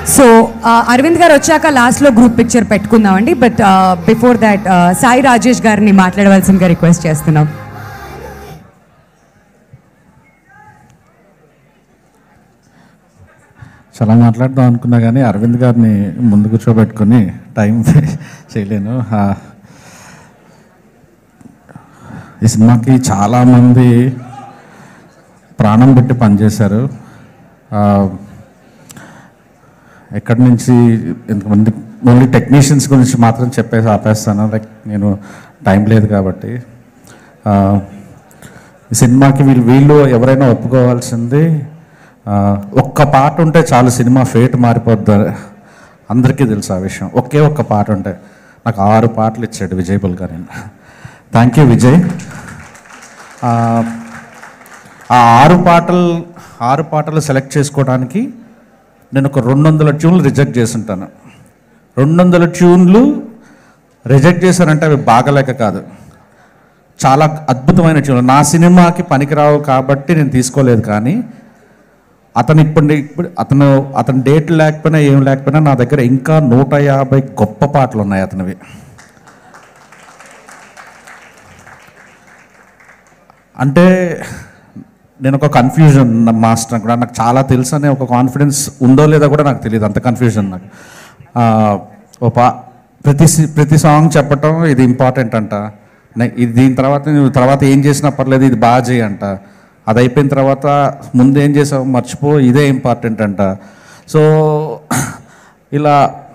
So Arvind గారు వచ్చాక లాస్ట్లో గ్రూప్ పిక్చర్ పెట్టుకుందామండి but before that Sai Rajesh గారిని మాట్లాడవలసిందిగా రిక్వెస్ట్ చేస్తున్నాం చాలా మాట్లాడదాం అనుకున్నా కానీ అరవింద్ గారిని ముందు కూర్చోబెట్టుకొని టైం చేయలేను ఆ, ఈ సినిమాకి చాలామంది ప్రాణం పెట్టి పనిచేశారు ఆ, ఎక్కడి నుంచి ఎంతమంది ఓన్లీ టెక్నీషియన్స్ గురించి మాత్రం చెప్పేసి ఆపేస్తాను లైక్ నేను టైం లేదు కాబట్టి ఆ, ఈ సినిమాకి వీళ్ళు వీళ్ళు ఎవరైనా ఒప్పుకోవాల్సింది ఆ, ఒక్క పాట ఉంటే చాలు సినిమా ఫేట్ మారిపోద్ది అందరికీ తెలుసు ఆ విషయం ఒకే ఒక్క పాట ఉంటే నాకు ఆరు పాటలు ఇచ్చాడు విజయ్ బుల్గారి థ్యాంక్ యూ విజయ్ ఆ, ఆ ఆరు పాటలు ఆరు పాటలు సెలెక్ట్ చేసుకోవడానికి నేను ఒక రెండు వందల ట్యూన్లు రిజెక్ట్ చేసుంటాను రెండు వందల ట్యూన్లు రిజెక్ట్ చేశారంటే అవి బాగలేక కాదు చాలా అద్భుతమైన ట్యూన్లు నా సినిమాకి పనికిరావు కాబట్టి నేను తీసుకోలేదు కానీ అతను ఇప్పుడు ఇప్పుడు అతను అతని డేట్ లేకపోయినా ఏం లేకపోయినా నా దగ్గర ఇంకా నూట యాభై గొప్ప పాటలు ఉన్నాయి అతనివి అంటే నేను ఒక కన్ఫ్యూజన్ మాస్టర్ కూడా నాకు చాలా తెలుసు అనే ఒక కాన్ఫిడెన్స్ ఉందో లేదో కూడా నాకు తెలియదు అంత కన్ఫ్యూజన్ నాకు ఆ, ఓ పా ప్రతి సి- ప్రతి సాంగ్ చెప్పటం ఇది ఇంపార్టెంట్ అంట నే- ఇది దీని తర్వాత నువ్వు తర్వాత ఏం చేసినా పర్లేదు ఇది బాగా చేయి అంట అది అయిపోయిన తర్వాత ముందు ఏం చేసావు మర్చిపో ఇదే ఇంపార్టెంట్ అంట సో ఇలా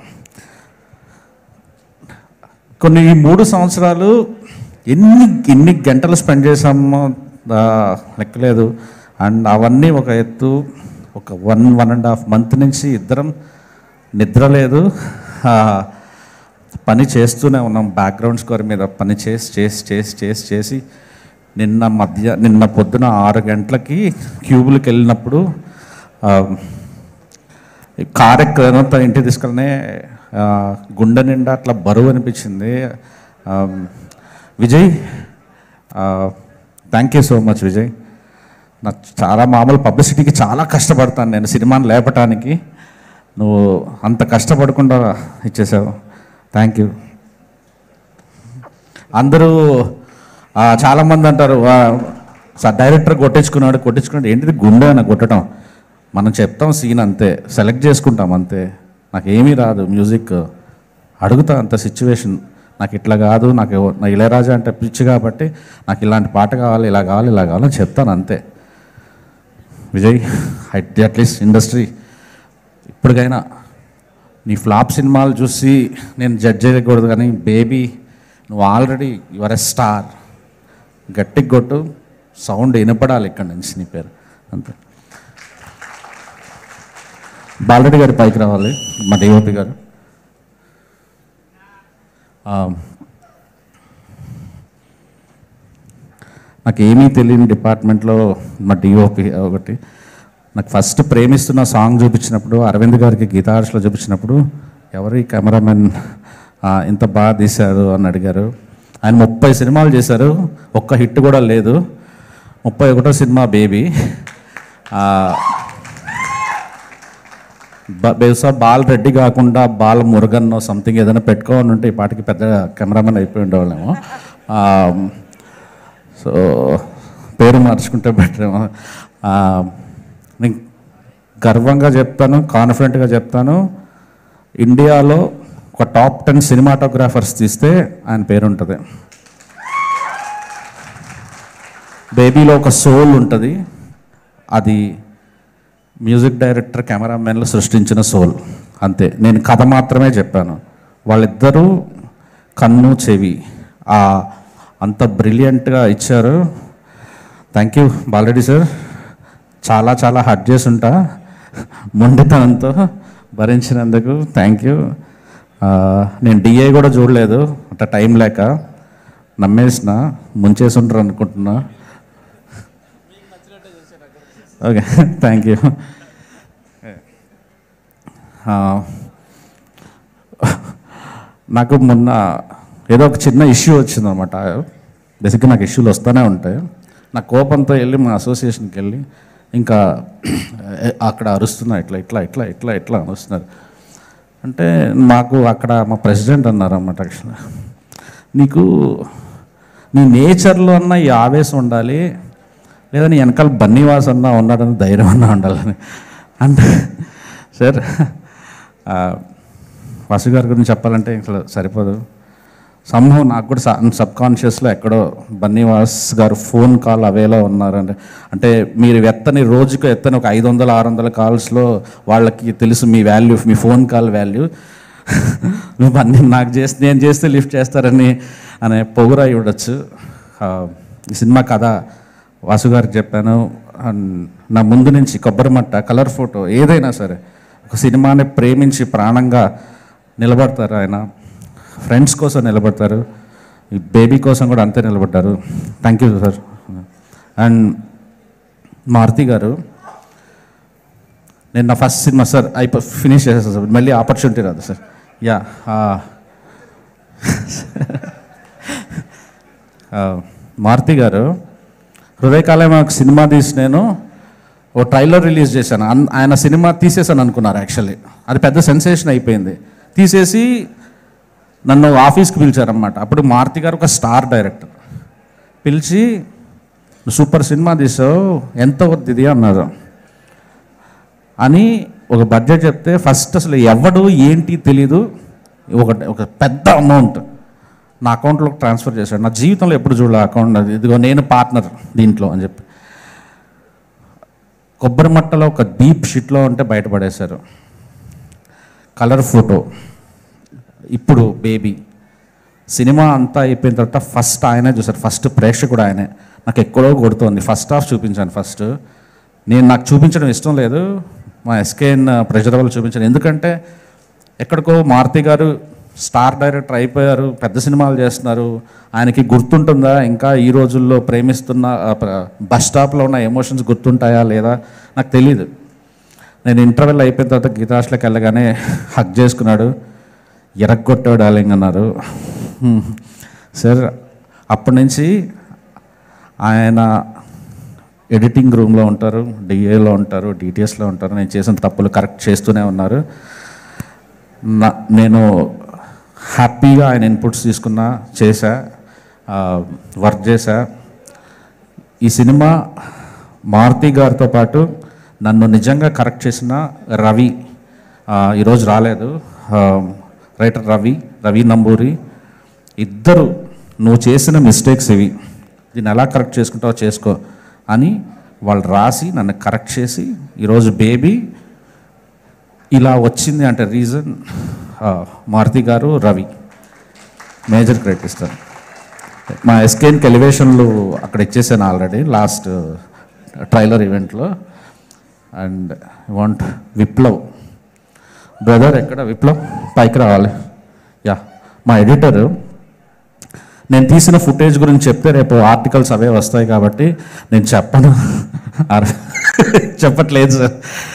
కొన్ని ఈ మూడు సంవత్సరాలు ఎన్ని ఎన్ని గంటలు స్పెండ్ చేసామో ఆ, లెక్కలేదు అండ్ అవన్నీ ఒక ఎత్తు ఒక one one and half month నుంచి ఇద్దరం నిద్ర లేదు ఆ, పని చేస్తూనే ఉన్నాం బ్యాక్గ్రౌండ్ స్కోర్ మీద పని చేసి చేసి చేసి చేసి చేసి నిన్న మధ్య నిన్న పొద్దున ఆరు గంటలకి క్యూబులకి వెళ్ళినప్పుడు ఆ, కార్ ఎక్కడంతా ఇంటికి తీసుకెళ్ళనే ఆ, గుండె నిండా అట్లా బరువు అనిపించింది ఆ, Vijay thank you so much Vijay నాకు చాలా మామూలు పబ్లిసిటీకి చాలా కష్టపడతాను నేను సినిమాని లేపటానికి నువ్వు అంత కష్టపడకుండా ఇచ్చేసావు థ్యాంక్ యూ అందరూ ఆ, చాలామంది అంటారు "వా, సార్ డైరెక్టర్ కొట్టించుకున్నాడు కొట్టించుకున్నాడు ఏంటిది గుండె అని కొట్టడం మనం చెప్తాం సీన్ అంతే సెలెక్ట్ చేసుకుంటాం అంతే నాకు ఏమీ రాదు మ్యూజిక్ అడుగుతా అంత సిచ్యువేషన్ నాకు ఇట్లా కాదు నాకు ఎవ- నా ఇళయరాజా అంటే పిచ్చి కాబట్టి నాకు ఇలాంటి పాట కావాలి ఇలా కావాలి ఇలా కావాలని చెప్తాను అంతే విజయ్ అట్ అట్లీస్ట్ ఇండస్ట్రీ ఇప్పటికైనా నీ ఫ్లాప్ సినిమాలు చూసి నేను జడ్జ్ చేయకూడదు కానీ బేబీ నువ్వు ఆల్రెడీ యువర్ ఎ స్టార్ గట్టిగా కొట్టు సౌండ్ వినపడాలి ఇక్కడ నుంచి నీ పేరు అంతే బాలరెడ్డి గారి పైకి రావాలి మా డిఓపి గారు ఆ, నాకు ఏమీ తెలియని డిపార్ట్మెంట్లో మా డిఓపి ఒకటి నాకు ఫస్ట్ ప్రేమిస్తున్న సాంగ్ చూపించినప్పుడు అరవింద్ గారికి గీతార్స్లో చూపించినప్పుడు ఎవరు ఈ కెమెరామెన్ ఆ, ఇంత బాగా తీశారు అని అడిగారు ఆయన ముప్పై సినిమాలు చేశారు ఒక్క హిట్ కూడా లేదు ముప్పై ఒకటో సినిమా బేబీ బ- బహుశా బాల్ రెడ్డి కాకుండా బాల మురుగన్నో సంథింగ్ ఏదైనా పెట్టుకోని ఉంటే ఈ పాటికి పెద్ద కెమెరామెన్ అయిపోయి ఉండేవాళ్ళేమో ఆ, సో పేరు మార్చుకుంటే బెటర్ ఏమో ఆ, నేను గర్వంగా చెప్తాను కాన్ఫిడెంట్గా చెప్తాను ఇండియాలో ఒక టాప్ టెన్ సినిమాటోగ్రాఫర్స్ తీస్తే ఆయన పేరు ఉంటుంది బేబీలో ఒక సోల్ ఉంటుంది అది మ్యూజిక్ డైరెక్టర్ కెమెరామెన్లు సృష్టించిన సోల్ అంతే నేను కథ మాత్రమే చెప్పాను వాళ్ళిద్దరూ కన్ను చెవి ఆ అంత బ్రిలియంట్గా ఇచ్చారు థ్యాంక్ యూ బాలరెడ్డి సార్ చాలా చాలా హర్ట్ చేసి ఉంటా మొండితనంతో భరించినందుకు థ్యాంక్ యూ నేను డిఏ కూడా చూడలేదు అంత టైం లేక నమ్మేసిన ముంచేసి ఉంటారు అనుకుంటున్నా ఓకే థ్యాంక్ యూ నాకు మొన్న ఏదో ఒక చిన్న ఇష్యూ వచ్చిందనమాట బేసిక్గా నాకు ఇష్యూలు వస్తూనే ఉంటాయి నా కోపంతో వెళ్ళి మా అసోసియేషన్కి వెళ్ళి ఇంకా ఏ, అక్కడ అరుస్తున్నారు ఇట్లా ఇట్లా ఇట్లా ఇట్లా ఇట్లా అరుస్తున్నారు అంటే మాకు అక్కడ మా ప్రెసిడెంట్ అన్నారు అన్నమాట యాక్చువల్గా నీకు నీ నేచర్లో అన్న ఈ ఆవేశం ఉండాలి లేదా నీ వెనకాల బన్నీవాస్ అన్నా ఉన్నాడని ధైర్యం అన్నా ఉండాలని అంటే సార్ ఆ, వాసు గారి గురించి చెప్పాలంటే అసలు సరిపోదు సంభవం నాకు కూడా సబ్ కాన్షియస్లో ఎక్కడో బన్నీవాస్ గారు ఫోన్ కాల్ అవేలో ఉన్నారంటే అంటే మీరు ఎత్తని రోజుకు ఎత్తని ఒక ఐదు వందల ఆరు వందల కాల్స్లో వాళ్ళకి తెలుసు మీ వాల్యూ మీ ఫోన్ కాల్ వాల్యూ నువ్వు బన్నీ నాకు చేస్తే నేను చేస్తే లిఫ్ట్ చేస్తారని అనే పొగురు అయి ఉండొచ్చు ఆ, ఈ సినిమా కథ వాసు గారికి చెప్పాను అండ్ నా ముందు నుంచి కొబ్బరి మట్ట కలర్ ఫోటో ఏదైనా సరే ఒక సినిమాని ప్రేమించి ప్రాణంగా నిలబడతారు ఆయన ఫ్రెండ్స్ కోసం నిలబడతారు ఈ బేబీ కోసం కూడా అంతే నిలబడ్డారు thank you sir and Maruti గారు నేను నా ఫస్ట్ సినిమా సార్ అయిపో ఫినిష్ చేసేస్తాను సార్ మళ్ళీ ఆపర్చునిటీ రాదు సార్ యా మారుతి గారు హృదయకాలం ఒక సినిమా తీసి నేను ఓ ట్రైలర్ రిలీజ్ చేశాను అన్- ఆయన సినిమా తీసేసాను అనుకున్నారు యాక్చువల్లీ అది పెద్ద సెన్సేషన్ అయిపోయింది తీసేసి నన్ను ఆఫీస్కి పిలిచారన్నమాట అప్పుడు మారుతి గారు ఒక స్టార్ డైరెక్టర్ పిలిచి "నువ్వు సూపర్ సినిమా తీసావు ఎంత వద్దు ఇది అన్నారు అని ఒక బడ్జెట్ చెప్తే ఫస్ట్ అసలు ఎవడు ఏంటి తెలీదు ఒక ఒక పెద్ద అమౌంట్ నా అకౌంట్లోకి ట్రాన్స్ఫర్ చేశాడు నా జీవితంలో ఎప్పుడు చూడలే అకౌంట్ అది ఇదిగో నేను పార్ట్నర్ దీంట్లో అని చెప్పి కొబ్బరి మట్టలో ఒక డీప్ షిట్లో ఉంటే బయటపడేశారు కలర్ ఫోటో ఇప్పుడు బేబీ సినిమా అంతా అయిపోయిన తర్వాత ఫస్ట్ ఆయనే చూసారు ఫస్ట్ ప్రేక్షకుడు ఆయనే నాకు ఎక్కడో కొడుతోంది ఫస్ట్ హాఫ్ చూపించాను ఫస్ట్ నేను నాకు చూపించడం ఇష్టం లేదు మా ఎస్కేఎన్ ప్రెషర్ వల్ల చూపించాను ఎందుకంటే ఎక్కడికో మారుతి గారు స్టార్ డైరెక్టర్ అయిపోయారు పెద్ద సినిమాలు చేస్తున్నారు ఆయనకి గుర్తుంటుందా ఇంకా ఈ రోజుల్లో ప్రేమిస్తున్న ఆ, ప్ర- బస్ స్టాప్లో ఉన్న ఎమోషన్స్ గుర్తుంటాయా లేదా నాకు తెలియదు నేను ఇంటర్వెల్ అయిపోయిన తర్వాత గీతాష్లోకి వెళ్ళగానే హక్ చేసుకున్నాడు ఎరగొట్టాడు డార్లింగ్ అన్నారు హ్మ్. సార్ అప్పటి నుంచి ఆయన ఎడిటింగ్ రూమ్లో ఉంటారు డిఏలో ఉంటారు డిటిఎస్లో ఉంటారు నేను చేసిన తప్పులు కరెక్ట్ చేస్తూనే ఉన్నారు నా నేను హ్యాపీగా ఆయన ఇన్పుట్స్ తీసుకున్నా చేశా ఆ, వర్క్ చేశా ఈ సినిమా మారుతి గారితో పాటు నన్ను నిజంగా కరెక్ట్ చేసిన రవి ఆ, ఈరోజు రాలేదు ఆ, రైటర్ రవి రవి నంబూరి ఇద్దరు నువ్వు చేసిన మిస్టేక్స్ ఇవి దీన్ని ఎలా కరెక్ట్ చేసుకుంటావో చేసుకో అని వాళ్ళు రాసి నన్ను కరెక్ట్ చేసి ఈరోజు బేబీ ఇలా వచ్చింది అంటే రీజన్ మారుతి గారు రవి మేజర్ క్రెడిట్ ఇస్తాను మా ఎస్కేఎన్కి ఎలివేషన్లు అక్కడ ఇచ్చేసాను ఆల్రెడీ లాస్ట్ ట్రైలర్ ఈవెంట్లో అండ్ వాంట్ విప్లవ్ బ్రదర్ ఎక్కడ విప్లవ్ పైకి రావాలి యా మా ఎడిటరు నేను తీసిన ఫుటేజ్ గురించి చెప్తే రేపు ఆర్టికల్స్ అవే వస్తాయి కాబట్టి నేను చెప్పను అర్- చెప్పట్లేదు సార్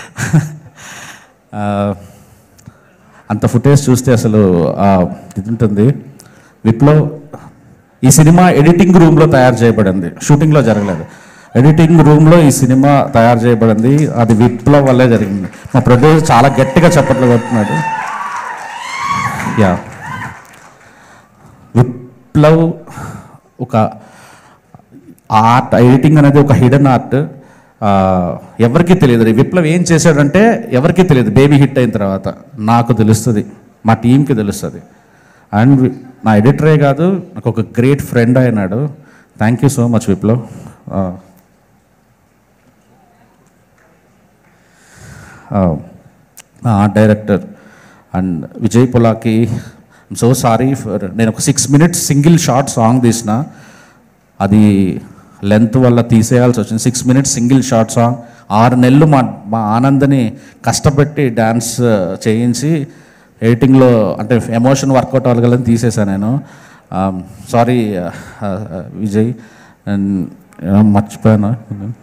ఆ, అంత ఫుటేజ్ చూస్తే అసలు ఆ, ఇది ఉంటుంది విప్లవ్ ఈ సినిమా ఎడిటింగ్ రూమ్లో తయారు చేయబడింది షూటింగ్లో జరగలేదు ఎడిటింగ్ రూమ్లో ఈ సినిమా తయారు చేయబడింది అది విప్లవ్ వల్లే జరిగింది మా ప్రొడ్యూసర్ చాలా గట్టిగా చప్పట్లు కొడుతున్నాడు యా విప్లవ్ ఒక ఆర్ట్ ఎడిటింగ్ అనేది ఒక హిడెన్ ఆర్ట్ ఎవరికీ తెలియదు ఈ విప్లవ్ ఏం చేశాడంటే ఎవరికీ తెలియదు బేబీ హిట్ అయిన తర్వాత నాకు తెలుస్తుంది మా టీంకి తెలుస్తుంది అండ్ వి- నా ఎడిటరే కాదు నాకు ఒక గ్రేట్ ఫ్రెండ్ అయినాడు thank you so much Viplav ఆ, ఆ, నా ఆర్ట్ డైరెక్టర్ అండ్ విజయ్ పులాకి సో సారీ ఫర్ నేను ఒక six minutes single short song తీసిన అది లెంత్ వల్ల తీసేయాల్సి వచ్చింది six minutes single short song ఆరు నెలలు మా మా ఆనందని కష్టపెట్టి డ్యాన్స్ చేయించి ఎడిటింగ్లో అంటే ఎమోషన్ వర్కౌట్ అవ్వగలని తీసేసాను నేను సారీ విజయ్ అండ్ మర్చిపోయాను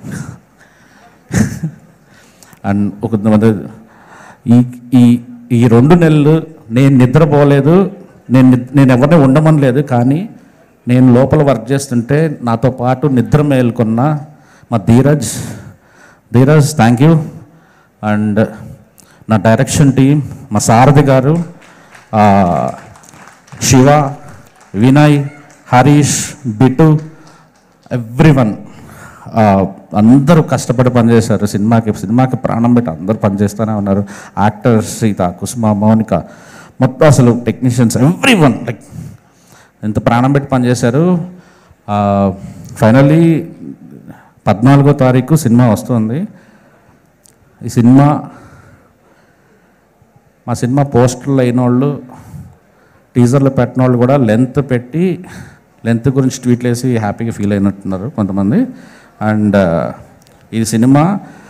అండ్ ఒక కొంతమంది ఈ ఈ ఈ రెండు నెలలు నేను నిద్రపోలేదు నేను నిద్- నేను ఎవరిని ఉండమని లేదు కానీ నేను లోపల వర్క్ చేస్తుంటే నాతో పాటు నిద్ర మేల్కొన్న మా Dheeraj Dheeraj thank you and నా డైరెక్షన్ టీం మా సారథి గారు ఆ, శివ వినయ్ హరీష్ బిటు ఎవ్రీ వన్ అందరూ కష్టపడి పనిచేశారు సినిమాకి సినిమాకి ప్రాణం పెట్టి అందరూ పనిచేస్తూనే ఉన్నారు యాక్టర్స్ సీత కుసుమ మౌనిక మొత్తం అసలు టెక్నీషియన్స్ ఎవ్రీ వన్ లైక్ ఎంత ప్రాణం పెట్టి పనిచేశారు ఫైనల్లీ పద్నాలుగో తారీఖు సినిమా వస్తుంది ఈ సినిమా మా సినిమా పోస్టర్లు అయిన వాళ్ళు టీజర్లు పెట్టిన వాళ్ళు కూడా లెంత్ పెట్టి లెంత్ గురించి ట్వీట్లు వేసి హ్యాపీగా ఫీల్ అయినట్టున్నారు కొంతమంది అండ్ ఈ సినిమా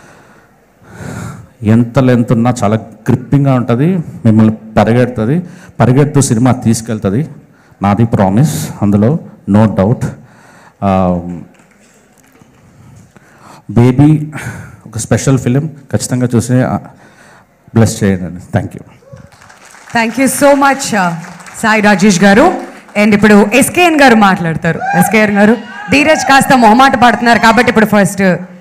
ఎంత లెంత్ ఉన్నా చాలా గ్రిప్పింగ్గా ఉంటుంది మిమ్మల్ని పరిగెడుతుంది పరిగెడుతూ సినిమా తీసుకెళ్తుంది నాది ప్రామిస్ అందులో నో డౌట్ బేబీ ఒక స్పెషల్ ఫిలిం ఖచ్చితంగా చూసి బ్లెస్ చేయండి thank you thank you so much Sai Rajesh గారు అండ్ ఇప్పుడు ఎస్కేఎన్ గారు మాట్లాడతారు ఎస్కేఎన్ గారు ధీరజ్ కాస్త మొహమాట పడుతున్నారు కాబట్టి ఇప్పుడు ఫస్ట్